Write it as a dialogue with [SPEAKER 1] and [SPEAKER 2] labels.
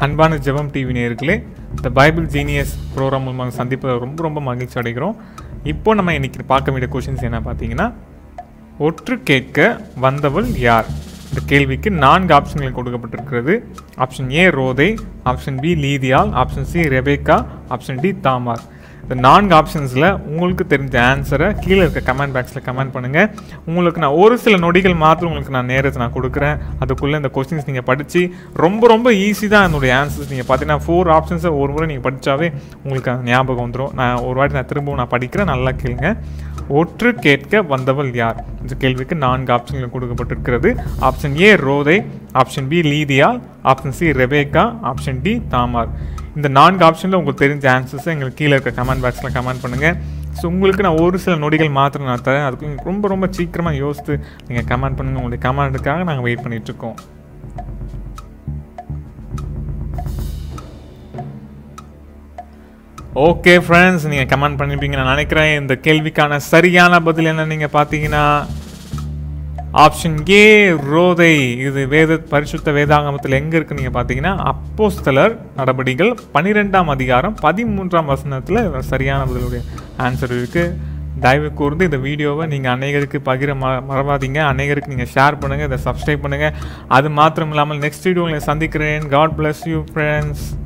[SPEAKER 1] அன்பான ஜெபம் டிவி நேயர்களே இந்த பைபிள் ஜீனியஸ் ப்ரோக்ராம் மூலமாக சந்திப்பதை ரொம்ப ரொம்ப மகிழ்ச்சி அடைகிறோம் இப்போ நம்ம இன்னைக்கு பார்க்க வேண்டிய கொஷின்ஸ் என்ன பார்த்தீங்கன்னா ஒற்று கேட்க வந்தவள் யார் இந்த கேள்விக்கு நான்கு ஆப்ஷன்கள் கொடுக்கப்பட்டிருக்கிறது ஆப்ஷன் ஏ ரோதை ஆப்ஷன் பி லீதியால் option C Rebecca option D Tamar இந்த நான்கு ஆப்ஷன்ஸில் உங்களுக்கு தெரிஞ்ச ஆன்சரை கீழே இருக்க கமெண்ட் பாக்ஸில் கமெண்ட் பண்ணுங்கள் உங்களுக்கு நான் ஒரு சில நொடிகள் மாத்திரம் உங்களுக்கு நான் நேரத்தை நான் கொடுக்குறேன் அதுக்குள்ளே இந்த கொஸ்டின்ஸ் நீங்கள் படித்து ரொம்ப ரொம்ப ஈஸி தான் என்னுடைய ஆன்சர்ஸ் நீங்கள் பார்த்தீங்கன்னா ஃபோர் ஆப்ஷன்ஸை ஒரு முறை நீங்கள் படித்தாவே உங்களுக்கு அந்த ஞாபகம் வந்துடும் நான் ஒரு வாட்டி நான் திரும்பவும் நான் படிக்கிறேன் நல்லா கேளுங்க ஒற்று கேட்க வந்தவள் யார் இந்த கேள்விக்கு நான்கு ஆப்ஷன்கள் கொடுக்கப்பட்டிருக்கிறது ஆப்ஷன் ஏ ரோதை ஆப்ஷன் பி லீதியால் option C Rebecca option D Tamar இந்த நான்கு ஆப்ஷனில் உங்களுக்கு தெரிஞ்ச ஆன்சர்ஸை எங்களுக்கு கீழே இருக்க கமெண்ட் பாக்ஸில் கமெண்ட் பண்ணுங்கள் ஸோ உங்களுக்கு நான் ஒரு சில நொடிகள் மாத்திரம் நான் தரேன் அதுக்கு நீங்க ரொம்ப ரொம்ப சீக்கிரமாக யோசித்து நீங்கள் கமெண்ட் பண்ணுங்கள் உங்களுடைய கமெண்ட்டுக்காக நாங்கள் வெயிட் பண்ணிகிட்ருக்கோம் ஓகே ஃப்ரெண்ட்ஸ் நீங்கள் கமெண்ட் பண்ணியிருப்பீங்க நான் நினைக்கிறேன் இந்த கேள்விக்கான சரியான பதில் என்ன நீங்கள் பார்த்தீங்கன்னா ஆப்ஷன் ஏ ரோதை இது வேத பரிசுத்த வேதாகமத்தில் எங்கே இருக்குன்னு நீங்கள் பார்த்தீங்கன்னா அப்போஸ்தலர் நடபடிகள் பன்னிரெண்டாம் அதிகாரம் பதிமூன்றாம் வசனத்தில் சரியான பதிலுடைய ஆன்சர் இருக்குது தயவு கூர்ந்து இந்த வீடியோவை நீங்கள் அநேகருக்கு பகிர ம மறவாதீங்க அநேகருக்கு நீங்கள் ஷேர் பண்ணுங்கள் இதை சப்ஸ்கிரைப் பண்ணுங்கள் அது மாத்திரம் இல்லாமல் நெக்ஸ்ட் வீடியோ உங்களை சந்திக்கிறேன் காட் bless யூ ஃப்ரெண்ட்ஸ்